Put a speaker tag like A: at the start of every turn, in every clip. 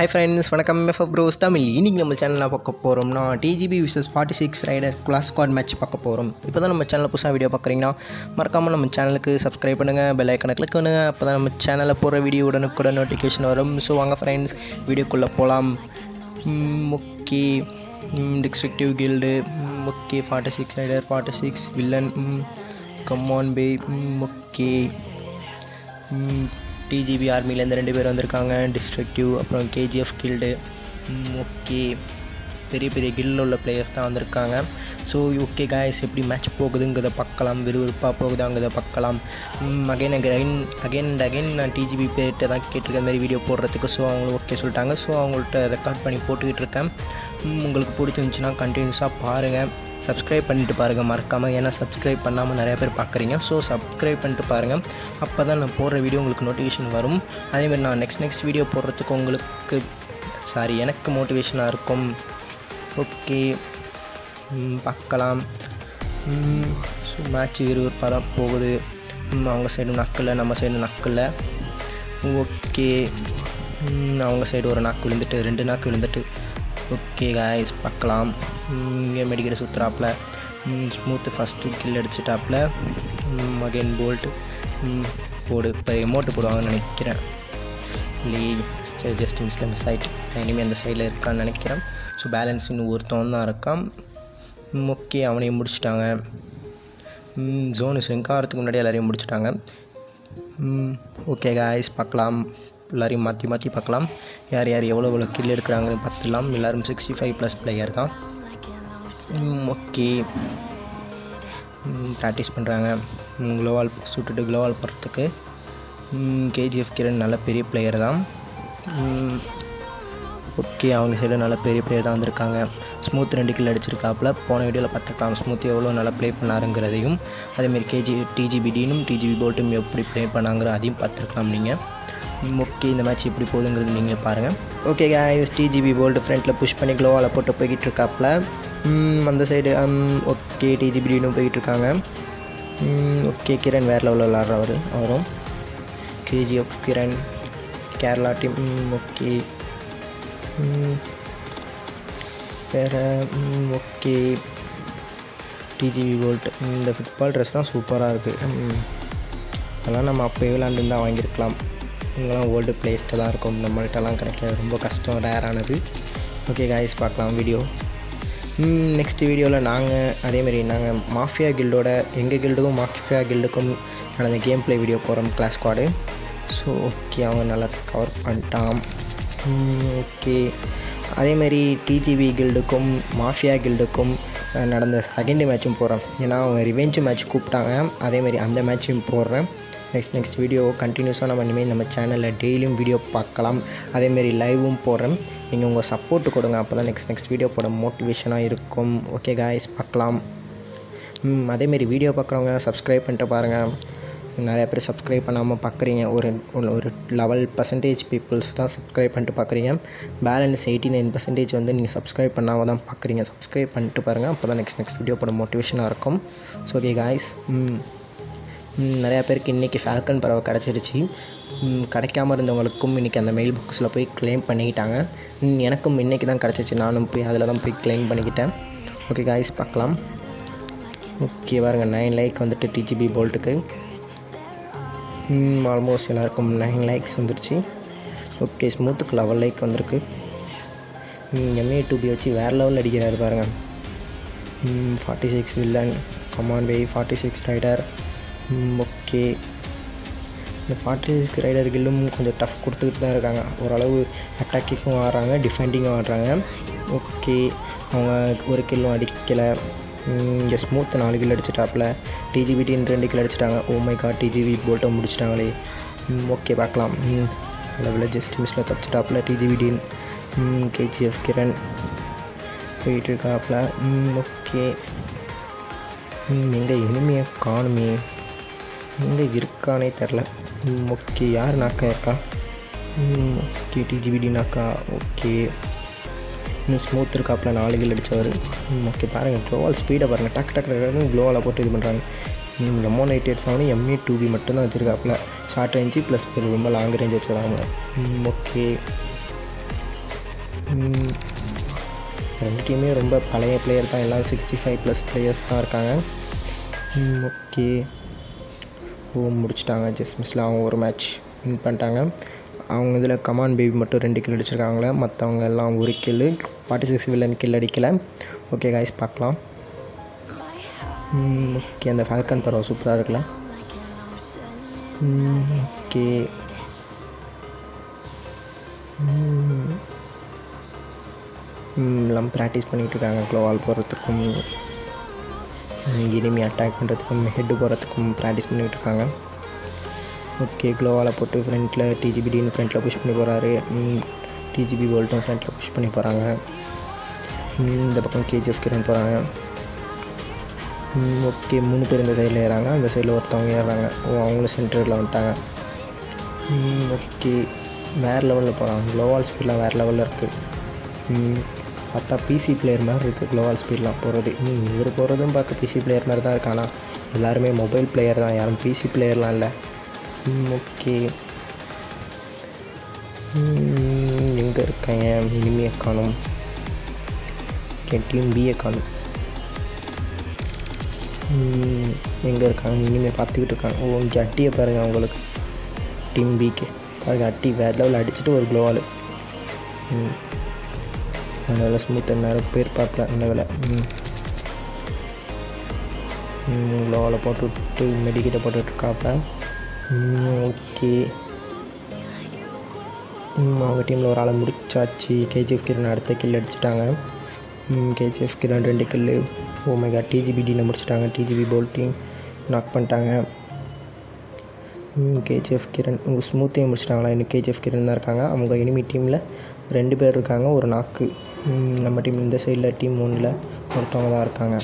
A: hi friends வணக்கம் FF bros Tamil இன்னைக்கு நம்ம சேனலில் பார்க்க போகிறோம்னா டிஜிபி விசஸ் forty six rider class squad match பார்க்க போகிறோம் இப்போ தான் நம்ம சேனலில் புதுசாக வீடியோ பார்க்குறீங்கன்னா மறக்காமல் நம்ம சேனலுக்கு சப்ஸ்கிரைப் பண்ணுங்கள் பெல் ஐக்கனை கிளிக் பண்ணுங்கள் அப்போ தான் நம்ம சேனலில் போகிற வீடியோ உடனுக்குடன் நோட்டிஃபிகேஷன் வரும் ஸோ வாங்க ஃப்ரெண்ட்ஸ் வீடியோக்குள்ளே போகலாம் okay destructive guild okay forty six rider forty six villain come on பே ஓகே டிஜிபி ஆர்மிலேருந்து ரெண்டு பேர் வந்திருக்காங்க டிஸ்ட்ரக்டிவ் அப்புறம் கேஜிஎஃப் கில்டு ஓகே பெரிய பெரிய கில்டில் உள்ள பிளேயர்ஸ் தான் வந்திருக்காங்க ஸோ ஓகே காய்ஸ் எப்படி மேட்ச் போகுதுங்கிறத பார்க்கலாம் விறுவிறுப்பாக போகுதாங்கிறத பார்க்கலாம் again again again and again நான் டிஜிபி பேர்கிட்ட தான் கேட்டிருக்க மாதிரி வீடியோ போடுறதுக்கு ஸோ அவங்களும் ஓகே சொல்லிட்டாங்க ஸோ அவங்கள்ட்ட ரெக்கார்ட் பண்ணி போட்டுக்கிட்டு இருக்கேன் உங்களுக்கு பிடிச்சிருந்துச்சின்னா கண்டினியூஸாக பாருங்கள் சப்ஸ்கிரைப் பண்ணிட்டு பாருங்கள் மறக்காமல் ஏன்னா சப்ஸ்கிரைப் பண்ணாமல் நிறைய பேர் பார்க்குறீங்க ஸோ சப்ஸ்கிரைப் பண்ணிட்டு பாருங்கள் அப்போ தான் நான் போடுற வீடியோ உங்களுக்கு நோட்டிஃபிகேஷன் வரும் அதேமாதிரி நான் நெக்ஸ்ட் நெக்ஸ்ட் வீடியோ போடுறதுக்கு உங்களுக்கு சாரி எனக்கு மோட்டிவேஷனாக இருக்கும் ஓகே பார்க்கலாம் ஸோ மேட்ச் விறுவிறுப்பாக தான் போகுது அவங்க சைடு நக்கில் நம்ம சைடு நக்கில் ஓகே அவங்க சைடு ஒரு நாக்கு விழுந்துட்டு ரெண்டு நாக்கு விழுந்துட்டு ஓகே காய்ஸ் பார்க்கலாம் இங்கே மெடிக்கல் சுற்றுறாப்புல ஸ்மூத்து ஃபஸ்ட்டு கில் அடிச்சிட்டாப்புல அகைன் போல்ட்டு போடு இப்போ எமௌண்ட்டு போடுவாங்கன்னு நினைக்கிறேன் இல்லை சரி ஜஸ்ட் மிஸ்ல மிஸ் ஆகிட்டு இனிமேல் அந்த சைடில் இருக்கான்னு நினைக்கிறேன் ஸோ பேலன்ஸ் இன்னும் ஒருத்தவன் தான் இருக்கான் ஓகே அவனையும் முடிச்சிட்டாங்க ஜோனு செங்காரத்துக்கு முன்னாடி எல்லாரையும் முடிச்சிட்டாங்க ஓகே காய்ஸ் பார்க்கலாம் எல்லோரையும் மாற்றி மாற்றி பார்க்கலாம் யார் யார் எவ்வளோ எவ்வளோ கில் எடுக்கிறாங்கன்னு பார்த்துலாம் எல்லோரும் சிக்ஸ்டி ஃபைவ் ப்ளஸ் பிளேயர் தான் ஓகே ப்ராக்டிஸ் பண்ணுறாங்க க்ளோவால் சுட்டுட்டு க்ளோவால் போடுறதுக்கு கேஜிஎஃப் கிரண் நல்ல பெரிய பிளேயர் தான் ஓகே அவங்க சைடு நல்ல பெரிய பிளேயர் தான் வந்திருக்காங்க ஸ்மூத் ரெண்டு கில் அடிச்சிருக்காப்புல போன வீடியோவில் பார்த்துக்கலாம் ஸ்மூத் எவ்வளோ நல்லா ப்ளே பண்ணாருங்கிறதையும் அதேமாரி கேஜி டிஜிபிடினும் டிஜிபி போல்ட்டும் எப்படி ப்ளே பண்ணாங்கிற அதையும் பார்த்துருக்கலாம் நீங்கள் ஓகே இந்த மேட்ச் எப்படி போகுதுங்கிறது நீங்கள் பாருங்கள் ஓகே கேஸ் டிஜிபி போல்டு ஃப்ரண்ட்டில் புஷ் பண்ணி க்ளோவால் போட்டு போய்கிட்டு இருக்காப்புல அந்த சைடு ஓகே டிஜிபிடினும் போய்கிட்டு இருக்காங்க ஓகே கிரண் வேறு லெவலில் விளாட்றவர் அவரும் KGF Kiran Kerala team okay வேறு ஓகே டிஜிபி போல்ட் இந்த ஃபுட்பால் ட்ரெஸ் தான் சூப்பராக இருக்குது அதெல்லாம் நம்ம அப்போயே விளாண்டு தான் வாங்கியிருக்கலாம் இங்கெல்லாம் ஓல்டு பிளேஸ்ட்டு தான் இருக்கும் நம்மள்ட்டலாம் கிடைக்க ரொம்ப கஷ்டம் ரேரானது ஓகே காய்ஸ் பார்க்கலாம் வீடியோ நெக்ஸ்ட் வீடியோவில் நாங்கள் அதேமாரி நாங்கள் மாஃபியா கில்டோட எங்கள் கில்டுக்கும் மாஃபியா கில்டுக்கும் நடந்த கேம் ப்ளே வீடியோ போகிறோம் கிளாஸ் ஸ்குவாடு ஸோ ஓகே அவங்க நல்லா கவர் பண்ணிட்டான் ஓகே அதேமாரி டிஜிபி கில்டுக்கும் மாஃபியா கில்டுக்கும் நடந்த செகண்ட் மேட்சும் போடுறேன் ஏன்னா அவங்க ரிவெஞ்சு மேட்ச் கூப்பிட்டாங்க அதேமாரி அந்த மேட்சையும் போடுறேன் நெக்ஸ்ட் நெக்ஸ்ட் வீடியோ கண்டினியூஸாக நம்ம இனிமேல் நம்ம சேனலில் டெய்லியும் வீடியோ பார்க்கலாம் அதேமாரி லைவும் போடுறேன் நீங்கள் உங்கள் சப்போர்ட் கொடுங்க அப்போ தான் நெக்ஸ்ட் நெக்ஸ்ட் வீடியோ போட மோட்டிவேஷனாக இருக்கும் ஓகே காய்ஸ் பார்க்கலாம் அதேமாரி வீடியோ பார்க்குறவங்க சப்ஸ்கிரைப் பண்ணிட்டு பாருங்கள் நிறையா பேர் சப்ஸ்கிரைப் பண்ணாமல் பார்க்குறீங்க ஒரு ஒரு லெவல் பர்சன்டேஜ் பீப்புள்ஸ் தான் சப்ஸ்கிரைப் பண்ணிட்டு பார்க்குறீங்க பேலன்ஸ் எயிட்டி நைன் பர்சன்டேஜ் வந்து நீங்கள் சப்ஸ்கிரைப் பண்ணாமல் தான் பார்க்குறீங்க சப்ஸ்கிரைப் பண்ணிட்டு பாருங்கள் அப்போ தான் நெக்ஸ்ட் நெக்ஸ்ட் வீடியோ போட மோட்டிவேஷனாக இருக்கும் ஸோ ஓகே காய்ஸ் நிறையா பேருக்கு இன்றைக்கி ஃபால்கன் பறவை கிடச்சிருச்சு கிடைக்காம இருந்தவங்களுக்கும் இன்றைக்கி அந்த மெயில் பாக்ஸில் போய் க்ளைம் பண்ணிக்கிட்டாங்க எனக்கும் இன்றைக்கி தான் கிடச்சிச்சு நானும் போய் அதில் தான் போய் க்ளைம் பண்ணிக்கிட்டேன் ஓகே காய்ஸ் பார்க்கலாம் ஓகே பாருங்க நைன் லைக் வந்துட்டு டிஜிபி போல்ட்டுக்கு ஆல்மோஸ்ட் எல்லாருக்கும் நைன் லைக்ஸ் வந்துருச்சு ஓகே ஸ்மூத்துக்கு லெவல் லைக் வந்திருக்கு எம்ஏ டூபி வச்சு வேறு லெவலில் அடிக்கிறாரு பாருங்கள் forty six villain come on bye forty six rider okay இந்த ஃபார்ட்டி சிக்ஸ் ரைடர் கில்லும் கொஞ்சம் டஃப் கொடுத்துக்கிட்டு தான் இருக்காங்க ஓரளவு அட்டாக்கிங்கும் ஆடுறாங்க டிஃபெண்டிங்கும் ஆடுறாங்க ஓகே அவங்க ஒரு கில்லும் அடிக்கலை இங்கே ஸ்மூத் நாலு கில் அடிச்சிட்டாப்புல டிஜிபிடின்னு ரெண்டு கில் அடிச்சிட்டாங்க ஓ மை காட் டிஜிபி போல்ட்டை முடிச்சிட்டாங்களே ஓகே பார்க்கலாம் லெவலில் ஜஸ்ட் மிஸ்ஸில் தப்பிச்சிட்டாப்புல டிஜிபிடின்னு கேஜிஎஃப் கிரண் போயிட்டு இருக்காப்புல ஓகே எங்கே இனிமையை காணுமே எங்கே இருக்கானே தெரில ஓகே யார் நாக்கா இருக்கா ஓகே டிஜிபிடி நாக்கா ஓகே இன்னும் ஸ்மூத் இருக்காப்பில் நாலு கில் அடித்தவர் ஓகே பாருங்கள் க்ளோவால் ஸ்பீடை பாருங்கள் டக்கு டக்கு டக்குன்னு க்ளோவால் போட்டு இது பண்ணுறாங்க M one eight eight seven MA two B மட்டும் தான் வச்சுருக்காப்புல ஷார்ட் ரேஞ்சு ப்ளஸ் ரொம்ப லாங் ரேஞ்ச் வச்சுருக்காங்க ஓகே ம், ரெண்டு டீமே ரொம்ப பழைய பிளேயர் தான் எல்லாம் சிக்ஸ்டி ஃபைவ் ப்ளஸ் பிளேயர்ஸ் தான் இருக்காங்க ஓகே ஓ முடிச்சிட்டாங்க ஜஸ்ட் மிஸ்ல அவங்க ஒரு மேட்ச் வின் பண்ணிட்டாங்க அவங்க இதில் கமான் பேபி மட்டும் ரெண்டு கில் அடிச்சிருக்காங்களே மற்றவங்க எல்லாம் ஒரு kill forty six villain kill அடிக்கல ஓகே காய்ஸ் பார்க்கலாம் ஓகே அந்த ஃபால்கன் பரவ சூப்பராக இருக்குல்ல ஓகே எல்லாம் ப்ராக்டிஸ் பண்ணிகிட்டு இருக்காங்க க்ளோவால் போகிறதுக்கும் இனிமே அட்டாக் பண்ணுறதுக்கும் ஹெட்டு போகிறதுக்கும் ப்ராக்டிஸ் பண்ணிகிட்டு இருக்காங்க ஓகே க்ளோவால் போட்டு ஃப்ரண்ட்டில் டிஜிபிடின்னு ஃப்ரண்ட்டில் புஷ் பண்ணி போகிறாரு டிஜிபி போல்ட்டும் ஃப்ரண்ட்டில் புஷ் பண்ணி போகிறாங்க இந்த பக்கம் கேஜிஎஃப் கிரண் போகிறாங்க ஓகே மூணு பேர் இந்த சைடில் ஏறாங்க அந்த சைடில் ஒருத்தவங்க ஏறுறாங்க ஓ அவங்களும் சென்டரில் வந்துட்டாங்க ஓகே வேறு லெவலில் போகிறாங்க க்ளோவால் ஸ்பீட்லாம் வேறு லெவலில் இருக்குது பார்த்தா பிசி பிளேயர் மாதிரி இருக்குது க்ளோவால் ஸ்பீட்லாம் போகிறது இவர் போகிறதும் பார்க்க பிசி பிளேயர் மாதிரி தான் இருக்கு ஆனால் எல்லாருமே மொபைல் பிளேயர் தான் யாரும் பிசி பிளேயர்லாம் இல்லை ஓகே எங்கே இருக்காங்க இனிமையை காணும் ஓகே டீம் பிஏ காணும் எங்கே இருக்காங்க இனிமேல் பார்த்துக்கிட்டு இருக்காங்க ஓ இங்கே அட்டியை பாருங்கள் அவங்களுக்கு டீம் பிக்கு பாருங்கள் அட்டி வேறு லெவலில் அடிச்சுட்டு ஒரு க்ளோவால் ம் நல்ல ஸ்மூத் நேரம் பேர் பார்க்கல நல்ல வேலை ம் க்ளோவால் போட்டு விட்டு மெடிக்கிட்ட போட்டுட்ருக்காப்ப ஓகே அவங்க டீமில் ஒரு ஆளை முடிச்சாச்சு கேஜிஎஃப் கிரண் அடுத்த கில் அடிச்சிட்டாங்க கேஜிஎஃப் கிரண் ரெண்டு கில்லு ஓமேகா டிஜிபிடியில் முடிச்சிட்டாங்க டிஜிபி போல்ட்டிங் நாக் பண்ணிட்டாங்க கேஜிஎஃப் கிரண் உங்கள் ஸ்மூத்தையும் முடிச்சிட்டாங்களா இன்னும் கேஜிஎஃப் கிரண் தான் இருக்காங்க அவங்க எனிமி டீமில் ரெண்டு பேர் இருக்காங்க ஒரு நாக்கு நம்ம டீம் இந்த சைடில் டீம் ஒன்றில் ஒருத்தவங்க தான் இருக்காங்க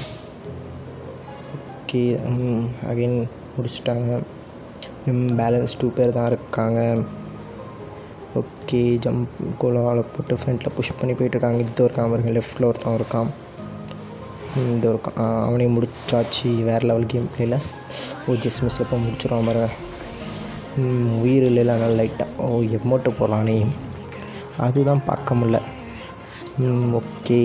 A: ஓகே அகைன் முடிச்சிட்டாங்க பேலன்ஸ் டூ பேர் தான் இருக்காங்க ஓகே ஜம்ப் கோலால் போட்டு ஃப்ரண்ட்டில் புஷ் பண்ணி போயிட்டுருக்காங்க இது இருக்கான் பாருங்க லெஃப்டில் ஒருத்தன் இருக்கான் இந்த இருக்கான் அவனையும் முடிச்சாச்சு வேறு லெவல் கேம் பிளேயில் ஓ ஜஸ்ட் மிஸ் எப்போ முடிச்சிடுவான் பாருங்க உயிர் இல்லைல்ல நல்லா லைட்டாக ஓ எம்மோட்டு போகலானே அதுதான் பார்க்க முடில ஓகே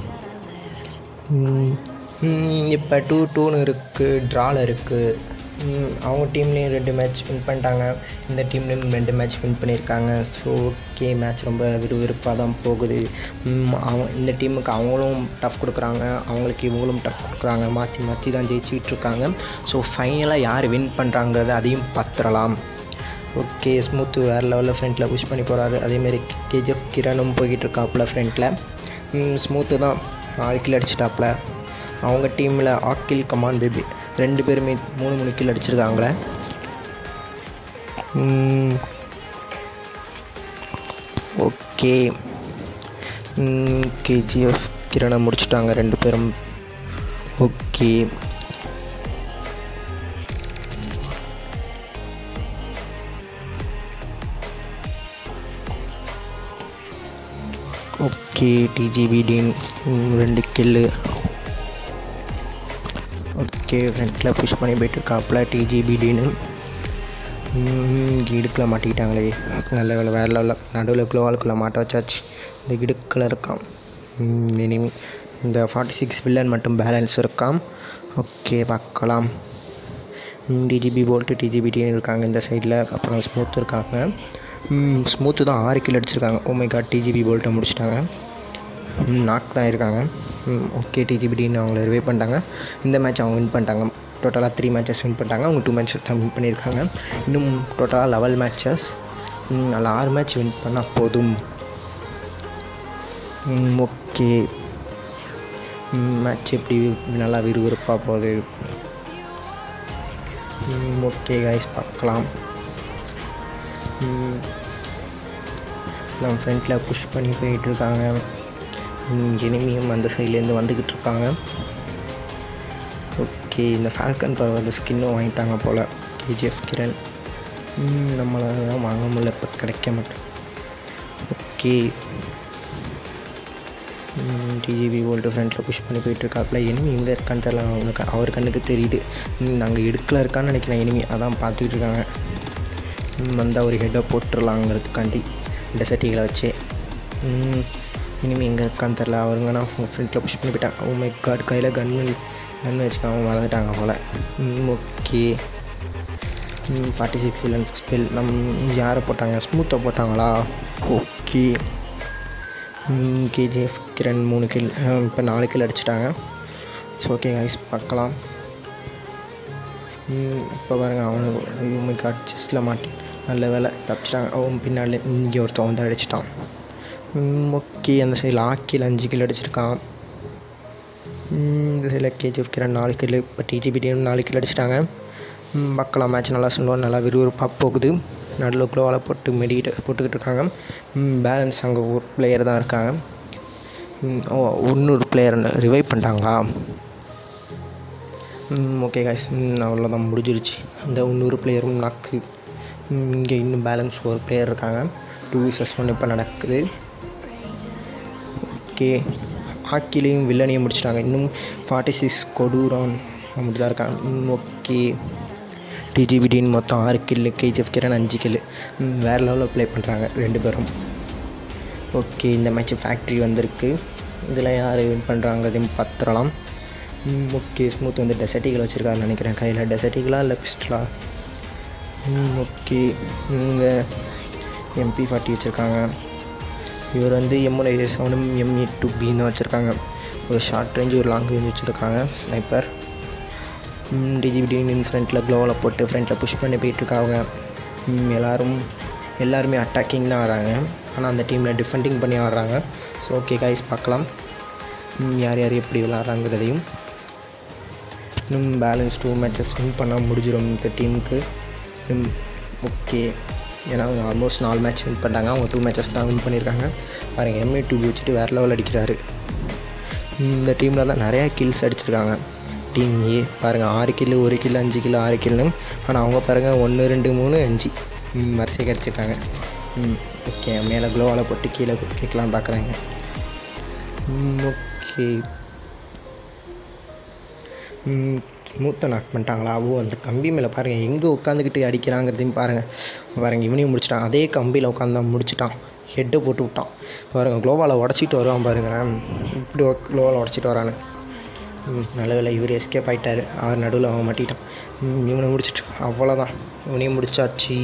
A: இப்போ டூ டூன்னு இருக்குது ட்ராவில் இருக்குது அவங்க டீம்லேயும் ரெண்டு மேட்ச் வின் பண்ணிட்டாங்க இந்த டீம்லேயும் ரெண்டு மேட்ச் வின் பண்ணியிருக்காங்க ஸோ ஓகே மேட்ச் ரொம்ப விறுவிறுப்பாக தான் போகுது அவன் இந்த டீமுக்கு அவங்களும் டஃப் கொடுக்குறாங்க அவங்களுக்கு இவங்களும் டஃப் கொடுக்குறாங்க மாற்றி மாற்றி தான் ஜெயிச்சிட்டு இருக்காங்க ஸோ ஃபைனலாக யார் வின் பண்ணுறாங்கிறத அதையும் பார்த்துடலாம் ஓகே ஸ்மூத்து வேறு லெவலில் ஃப்ரண்ட்டில் புஷ் பண்ணி போகிறாரு அதேமாரி கேஜிஎஃப் கிரணும் போய்கிட்டு இருக்காப்புல ஃப்ரண்ட்டில் ஸ்மூத்து தான் நாலு கில் அடிச்சிட்டாப்புல அவங்க டீமில் ஆக்கில் கமான் பேபி ரெண்டு பேருமே மூணு மூணு கில் அடிச்சிருக்காங்களே ஓகே கேஜிஎஃப் கிரணை முடிச்சிட்டாங்க ரெண்டு பேரும் ஓகே ஓகே டிஜிபிடின் ரெண்டு கில்லு ஓகே ஃப்ரண்ட்டில் புஷ் பண்ணி போயிட்டுருக்காப்புல டிஜிபிடின்னு இடுக்கில் மாட்டிக்கிட்டாங்களே நல்ல வேலை வேறு லெவலில் நடுவில் குளோவாலுக்குள்ளே மாட்ட வச்சாச்சு இந்த இடுக்கில் இருக்கான் இனிமே இந்த ஃபார்ட்டி சிக்ஸ் வில்லன் மட்டும் பேலன்ஸ் இருக்கான் ஓகே பார்க்கலாம் டிஜிபி போல்ட்டு டிஜிபிடின்னு இருக்காங்க இந்த சைடில் அப்புறம் ஸ்மூத் இருக்காங்க ஸ்மூத்து தான் ஆறு கிலோ அடிச்சிருக்காங்க ஓமை காட் டிஜிபி போல்ட்டை முடிச்சிட்டாங்க நாக் தான் இருக்காங்க ஓகே டிஜிபிடின்னு அவங்கள ரிவே பண்ணிட்டாங்க இந்த மேட்ச் அவங்க வின் பண்ணிட்டாங்க டோட்டலாக த்ரீ மேட்சஸ் வின் பண்ணிட்டாங்க அவங்க டூ மேட்சஸ் தான் வின் பண்ணியிருக்காங்க இன்னும் டோட்டலாக லெவல் மேட்சஸ் அதில் ஆறு மேட்ச் வின் பண்ணால் போதும் ஓகே மேட்ச் எப்படி நல்லா விறுவிறுப்பாக போகுது ஓகே கைஸ் பார்க்கலாம் நம்ம ஃப்ரண்ட்டில் புஷ் பண்ணி போயிட்டுருக்காங்க எனிமியும் அந்த சைட்லேருந்து வந்துக்கிட்டு இருக்காங்க ஓகே இந்த ஃபால்கன் பரவாயில்ல ஸ்கின்னும் வாங்கிட்டாங்க போல் கேஜிஎஃப் கிரண் நம்மளால தான் வாங்க முடியல இப்போ கிடைக்க மாட்டேன் ஓகே டிஜிபி வோல்ட்டு ஃப்ரண்ட்டில் புஷ் பண்ணி போயிட்டுருக்காப்புல எனிமி எங்கே இருக்கான்னு தெரியல அவங்க அவர் கண்ணுக்கு தெரியுது நாங்கள் இடுக்கில் இருக்கான்னு நினைக்கிறேன் எனிமி அதான் பார்த்துக்கிட்டு இருக்காங்க வந்தால் ஒரு ஹெட்டை போட்டுடலாங்கிறதுக்காண்டி இந்த செட்டிகளை வச்சு இனிமேல் எங்கே இருக்கான்னு தெரில அவருங்க நான் ஃப்ரெண்டில் புஷ் பண்ணி போயிட்டாங்க ஓ மை காட் கையில் கன் கன் வச்சுக்காம மறந்துட்டாங்க போல் okay forty six villain spell நம் யாரை போட்டாங்க ஸ்மூத்தை போட்டாங்களா ஓகே கேஜிஎஃப் கிரண் மூணு கில் இப்போ நாலு கில் அடிச்சிட்டாங்க ஸோ ஓகே கைஸ் பார்க்கலாம் இப்போ பாருங்க அவனு காட் செஸ்டில் மாட்டி நல்ல வேலை தப்பிச்சிட்டாங்க அவன் பின்னாடி இங்கே ஒருத்தன் வந்து அடிச்சிட்டான் ஓகே அந்த சைடில் ஆக்கில் அஞ்சு கில் அடிச்சிருக்கான் இந்த சைடில் கேஜிஎஃப் கிரண் நாலு கில் இப்போ டிஜிபிடியும் நாலு கில் அடிச்சிட்டாங்க பார்க்கலாம் மேட்ச் நல்லா சொல்லுவோம் நல்லா விறுவிறுப்பாக போகுது நடுவில் குளோவால் போட்டு மெடிக்கிட்டு போட்டுக்கிட்டு இருக்காங்க பேலன்ஸ் அங்கே ஒரு பிளேயர் தான் இருக்காங்க ஓ இன்னொரு பிளேயர் ரிவைவ் பண்ணிட்டாங்களா ஓகே காய்ஸ் அவ்வளோதான் முடிஞ்சிருச்சு அந்த இன்னொரு பிளேயரும் நாக்கு இங்கே இன்னும் பேலன்ஸ் ஒரு பிளேயர் இருக்காங்க டூ விசஸ் ஒன் இப்போ நடக்குது ஓகே ஹாக்கிலையும் வில்லனையும் முடிச்சிட்டாங்க இன்னும் ஃபார்ட்டி சிக்ஸ் கொடூரான் அப்படி தான் இருக்காங்க ஓகே டிஜிபிடின்னு மொத்தம் ஆறு கில்லு கேஜிஎஃப் கிரண் அஞ்சு கில்லு வேறு லெவலில் ப்ளே பண்ணுறாங்க ரெண்டு பேரும் ஓகே இந்த மேட்ச் ஃபேக்ட்ரி வந்திருக்கு இதில் யார் வின் பண்ணுறாங்கிறதையும் பார்த்துடலாம் ஓகே ஸ்மூத் வந்து டெசர்ட்டிகள் வச்சுருக்காருன்னு நினைக்கிறேன் கையில் டெசர்ட்டிகளா இல்லை பிஸ்டலா ஓகே இங்கே எம்பி ஃபார்ட்டி வச்சுருக்காங்க இவர் வந்து எம்ஒன் எயிட் செவனும் எம்இ டூ பின்னு வச்சுருக்காங்க ஒரு ஷார்ட் ரேஞ்சு ஒரு லாங் ரேஞ்ச் வச்சுருக்காங்க ஸ்னைப்பர் டிஜிபிடின்னு ஃப்ரண்ட்டில் க்ளோவில் போட்டு ஃப்ரண்ட்டில் புஷ் பண்ணி போயிட்டுருக்காங்க எல்லோரும் எல்லாருமே அட்டாக்கிங் தான் ஆடுறாங்க ஆனால் அந்த டீமில் டிஃபெண்டிங் பண்ணி ஆடுறாங்க ஸோ ஓகே கைஸ் பார்க்கலாம் யார் யார் எப்படி விளாட்றாங்கிறதையும் இன்னும் பேலன்ஸ் டூ மேட்சஸ் வின் பண்ண முடிஞ்சிடும் இந்த டீமுக்கு ஓகே ஏன்னா அவங்க ஆல்மோஸ்ட் நாலு மேட்ச் வின் பண்ணிட்டாங்க அவங்க டூ மேட்சஸ் தான் வின் பண்ணியிருக்காங்க பாருங்கள் எம்ஏ டூ வச்சுட்டு வேறு லெவல் அடிக்கிறாரு இந்த டீமில் தான் நிறையா கில்ஸ் அடிச்சிருக்காங்க டீம் ஏ பாருங்கள் ஆறு கிலோ ஒரு கிலோ அஞ்சு கிலோ ஆறு கிலோ ஆனால் அவங்க பாருங்கள் ஒன்று ரெண்டு மூணு அஞ்சு வரிசை கிடச்சிருக்காங்க ம் ஓகே மேலே க்ளோவால் போட்டு கீழே கேட்கலான்னு பார்க்குறாங்க ஓகே ஸ்மூத்தை நாக் பண்ணிட்டாங்களா ஓ அந்த கம்பி மேலே பாருங்கள் எங்கே உட்காந்துக்கிட்டு அடிக்கிறாங்கிறதையும் பாருங்கள் பாருங்கள் இவனையும் முடிச்சிட்டான் அதே கம்பியில் உட்காந்து தான் முடிச்சிட்டான் ஹெட்டை போட்டு விட்டான் பாருங்கள் க்ளோவால் உடச்சிட்டு வருவான் பாருங்கள் இப்படி க்ளோவால் உடச்சிட்டு வரானு நல்ல வேலை இவர் எஸ்கேப் ஆகிட்டார் ஆறு நடுவில் அவன் மாட்டிட்டான் இவனை முடிச்சிட்டு அவ்வளோதான் இவனையும் முடிச்சாச்சு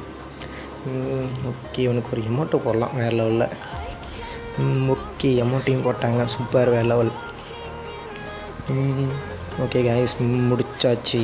A: ஓகே இவனுக்கு ஒரு எமௌண்ட்டை போடலாம் வேறு லெவலில் ஓகே எமௌண்ட்டையும் போட்டாங்க சூப்பர் வேறு லெவல் ஓகே கைஸ் முடிச்சாச்சு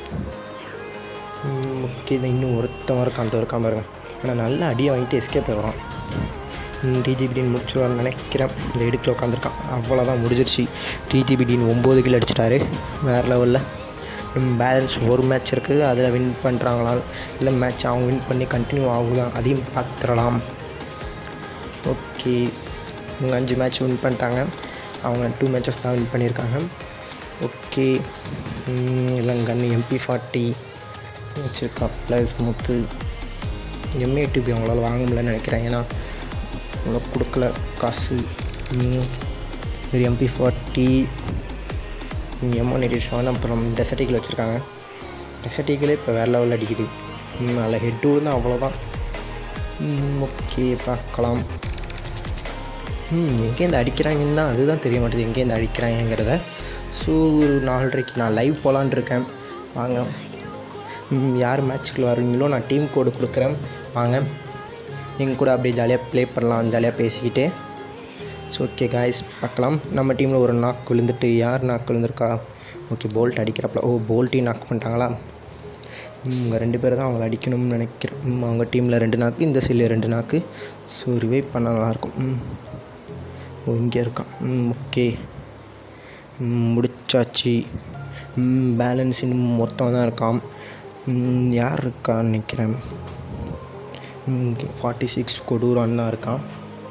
A: ஓகே இதை இன்னும் ஒருத்தவன் இருக்கான் அந்த இருக்கான் பாருங்க ஆனால் நல்லா அடியை வாங்கிட்டு எஸ்கேப் ஆகிறான் டிஜிபிடின்னு முடிச்சுவான்னு நினைக்கிறேன் இந்த இடுக்கில் உட்காந்துருக்கான் அவ்வளோதான் முடிஞ்சிருச்சு டிஜிபிடின்னு ஒம்பது கிலோ அடிச்சிட்டாரு வேறு லெவலில் பேலன்ஸ் ஒரு மேட்ச் இருக்குது அதில் வின் பண்ணுறாங்களா இல்லை மேட்ச் அவங்க வின் பண்ணி கண்டினியூ ஆகுதான் அதையும் பார்த்துடலாம் ஓகே இவங்க அஞ்சு மேட்ச் வின் பண்ணிட்டாங்க அவங்க டூ மேட்சஸ் தான் வின் பண்ணியிருக்காங்க ஓகே எல்லாம் கன் எம்பி ஃபார்ட்டி வச்சுருக்கா ப்ளஸ் முத்து எம்ஏ டிபி அவங்களால வாங்க முடியலன்னு நினைக்கிறேன் ஏன்னா அவ்வளோ கொடுக்கல காசு ஒரு MP forty M one eighty seven அப்புறம் டெசர்ட்டிகள் வச்சுருக்காங்க டெசர்ட்டிகளே இப்போ வேறு லெவலில் அடிக்குது அதில் ஹெட் தான் அவ்வளோதான் ஓகே பார்க்கலாம் ம் எங்கேருந்து அடிக்கிறாங்கன்னு தான் அதுதான் தெரிய மாட்டேது எங்கேருந்து அடிக்கிறாங்கிறத ஸோ ஒரு நாலரைக்கு நான் லைவ் போகலான் இருக்கேன் வாங்க யார் மேட்ச்சுக்குள்ள வரீங்களோ நான் டீம் கோடு கொடுக்குறேன் வாங்க எங்கள் கூட அப்படியே ஜாலியாக ப்ளே பண்ணலாம் ஜாலியாக பேசிக்கிட்டே ஸோ ஓகே காய்ஸ் பார்க்கலாம் நம்ம டீமில் ஒரு நாக் விழுந்துட்டு யார் நாக் விழுந்திருக்கா ஓகே போல்ட் அடிக்கிறப்பல ஓ போல்ட்டையும் நாக் பண்ணிட்டாங்களா இவங்க ரெண்டு பேர் தான் அவங்கள அடிக்கணும்னு நினைக்கிறேன் ம், அவங்க டீமில் ரெண்டு நாக்கு இந்த சைடில் ரெண்டு நாக்கு ஸோ ரிவைவ் பண்ண நல்லாயிருக்கும் ம் ஓ இங்கே இருக்கான் ம் ஓகே ம், முடிச்சாச்சு பேலன்ஸ் இன்னும் மொத்தம் தான் இருக்கான் ம், யார் இருக்கான்னு நினைக்கிறேன் ஃபார்ட்டி சிக்ஸ் கொடூரான் தான் இருக்கான்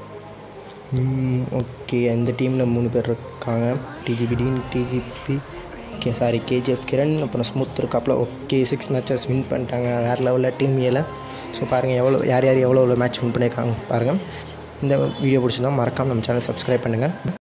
A: ஓகே அந்த டீமில் மூணு பேர் இருக்காங்க டிஜிபிடின் DGP okay sorry KGF Kiran அப்புறம் ஸ்மூத் இருக்காப்புல ஓகே சிக்ஸ் மேட்சஸ் வின் பண்ணிட்டாங்க வேறு லெவலில் டீம் ஏல ஸோ பாருங்கள் எவ்வளோ யார் யார் எவ்வளோ எவ்வளோ மேட்ச் வின் பண்ணியிருக்காங்க பாருங்கள் இந்த வீடியோ பிடிச்சிருந்தா மறக்காமல் நம்ம சேனல் சப்ஸ்கிரைப் பண்ணுங்கள்